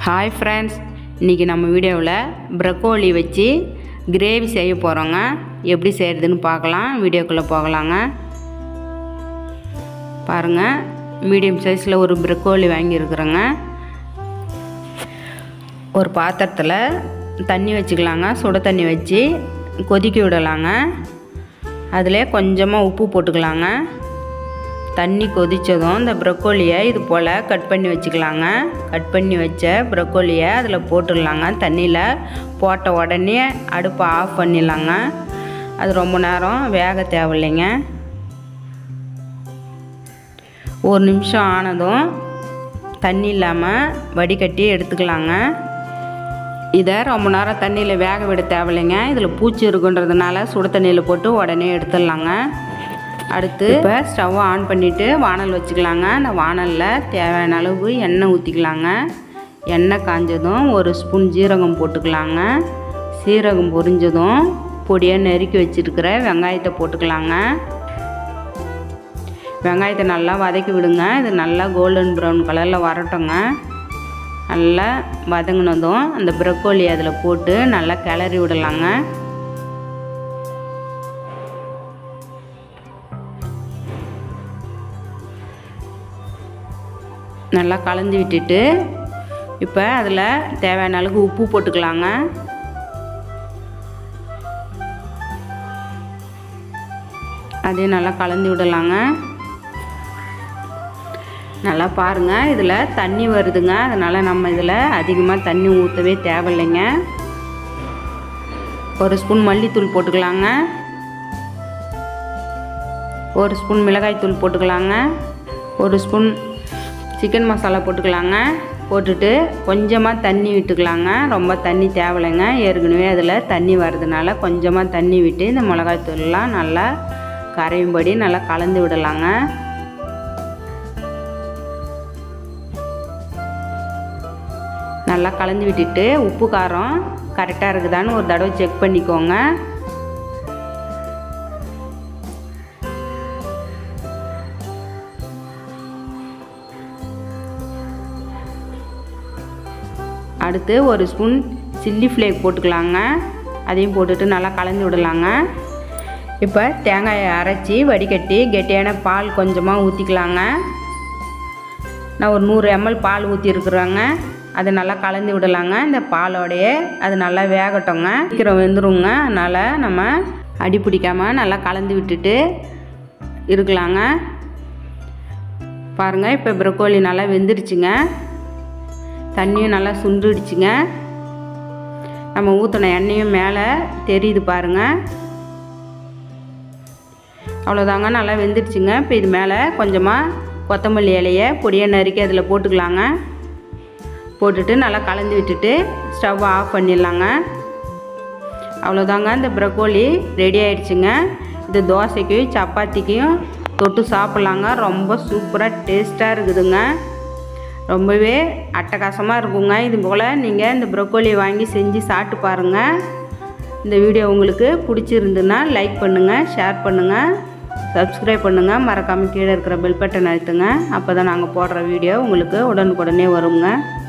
hi friends இன்றைக்கி நம்ம வீடியோவில் ப்ரக்கோலி வச்சு கிரேவி செய்ய போகிறோங்க எப்படி செய்கிறதுன்னு பார்க்கலாம் வீடியோக்குள்ளே போகலாங்க பாருங்கள் மீடியம் சைஸில் ஒரு ப்ரக்கோலி வாங்கியிருக்கிறேங்க ஒரு பாத்திரத்தில் தண்ணி வச்சுக்கலாங்க சுட தண்ணி வச்சு கொதிக்க விடலாங்க அதில் கொஞ்சமாக உப்பு போட்டுக்கலாங்க தண்ணி கொதித்ததும் இந்த ப்ரக்கோலியை இது போல் கட் பண்ணி வச்சுக்கலாங்க கட் பண்ணி வச்ச ப்ரக்கோலியை அதில் போட்டுடலாங்க தண்ணியில் போட்ட உடனே அடுப்பை ஆஃப் பண்ணிடலாங்க அது ரொம்ப நேரம் வேக தேவையில்லைங்க ஒரு நிமிஷம் ஆனதும் தண்ணி இல்லாமல் வடிகட்டி எடுத்துக்கலாங்க இதை ரொம்ப நேரம் தண்ணியில் வேக விட தேவையில்லைங்க இதில் பூச்சி இருக்குன்றதுனால சுடு தண்ணியில் போட்டு உடனே எடுத்துடலாங்க அடுத்து இப்போ ஸ்டவ்வை ஆன் பண்ணிவிட்டு வானல் வச்சுக்கலாங்க அந்த வானலில் தேவையான அளவு எண்ணெய் ஊற்றிக்கலாங்க எண்ணெய் காஞ்சதும் ஒரு ஸ்பூன் ஜீரகம் போட்டுக்கலாங்க சீரகம் பொரிஞ்சதும் பொடியாக நறுக்கி வச்சுருக்கிற வெங்காயத்தை போட்டுக்கலாங்க வெங்காயத்தை நல்லா வதக்கி விடுங்க இது நல்லா கோல்டன் ப்ரௌன் கலரில் வரட்டுங்க நல்லா வதங்கினதும் அந்த ப்ரக்கோலி அதில் போட்டு நல்லா கிளறி விடலாங்க நல்லா கலந்து விட்டுட்டு இப்போ அதில் தேவையான அளவுக்கு உப்பு போட்டுக்கலாங்க அதையும் நல்லா கலந்து விடலாங்க நல்லா பாருங்கள் இதில் தண்ணி வருதுங்க அதனால் நம்ம இதில் அதிகமாக தண்ணி ஊற்றவே தேவையில்லைங்க ஒரு ஸ்பூன் மல்லித்தூள் போட்டுக்கலாங்க ஒரு ஸ்பூன் மிளகாய்த்தூள் போட்டுக்கலாங்க ஒரு ஸ்பூன் சிக்கன் மசாலா போட்டுக்கலாங்க போட்டுட்டு கொஞ்சமாக தண்ணி விட்டுக்கலாங்க ரொம்ப தண்ணி தேவையில்லைங்க ஏற்கனவே அதில் தண்ணி வர்றதுனால கொஞ்சமாக தண்ணி விட்டு இந்த மிளகாய்த்தூள்லாம் நல்லா கரையும்படி நல்லா கலந்து விடலாங்க நல்லா கலந்து விட்டுட்டு உப்பு காரம் கரெக்டாக இருக்குதான்னு ஒரு தடவை செக் பண்ணிக்கோங்க அடுத்து ஒரு ஸ்பூன் சில்லி ஃப்ளேக் போட்டுக்கலாங்க அதையும் போட்டுட்டு நல்லா கலந்து விடலாங்க இப்போ தேங்காயை அரைச்சி வடிகட்டி கெட்டியான பால் கொஞ்சமாக ஊற்றிக்கலாங்க நான் ஒரு நூறு எம்எல் பால் ஊற்றிருக்குறேங்க அதை நல்லா கலந்து விடலாங்க இந்த பாலோடைய அது நல்லா வேகட்டோங்க சீக்கிரம் வெந்துருங்க அதனால் நம்ம அடி பிடிக்காமல் நல்லா கலந்து விட்டுட்டு இருக்கலாங்க பாருங்கள் இப்போ ப்ரக்கோலி நல்லா வெந்துருச்சுங்க தண்ணியும் நல்லா சுண்டுடுச்சுங்க நம்ம ஊற்றின எண்ணெயும் மேலே தெரியுது பாருங்கள் அவ்வளோதாங்க நல்லா வெந்துடுச்சுங்க இப்போ இது மேலே கொஞ்சமாக கொத்தமல்லி இலையை பொடியை நறுக்கி அதில் போட்டுக்கலாங்க போட்டுட்டு நல்லா கலந்து விட்டுட்டு ஸ்டவ் ஆஃப் பண்ணிடலாங்க அவ்வளோதாங்க இந்த ப்ரக்கோலி ரெடி ஆயிடுச்சுங்க இது தோசைக்கு சப்பாத்திக்கும் தொட்டு சாப்பிட்லாங்க ரொம்ப சூப்பராக டேஸ்ட்டாக இருக்குதுங்க ரொம்பவே அட்டகாசமாக இருக்குங்க இது போல் நீங்கள் இந்த ப்ரொக்கோலியை வாங்கி செஞ்சு சாப்பிட்டு பாருங்கள் இந்த வீடியோ உங்களுக்கு பிடிச்சிருந்துன்னா லைக் பண்ணுங்கள் ஷேர் பண்ணுங்கள் சப்ஸ்கிரைப் பண்ணுங்கள் மறக்காமல் கீழே இருக்கிற பெல் பட்டன் அழுத்துங்க அப்போ தான் நாங்கள் போடுற வீடியோ உங்களுக்கு உடனுக்குடனே வருங்க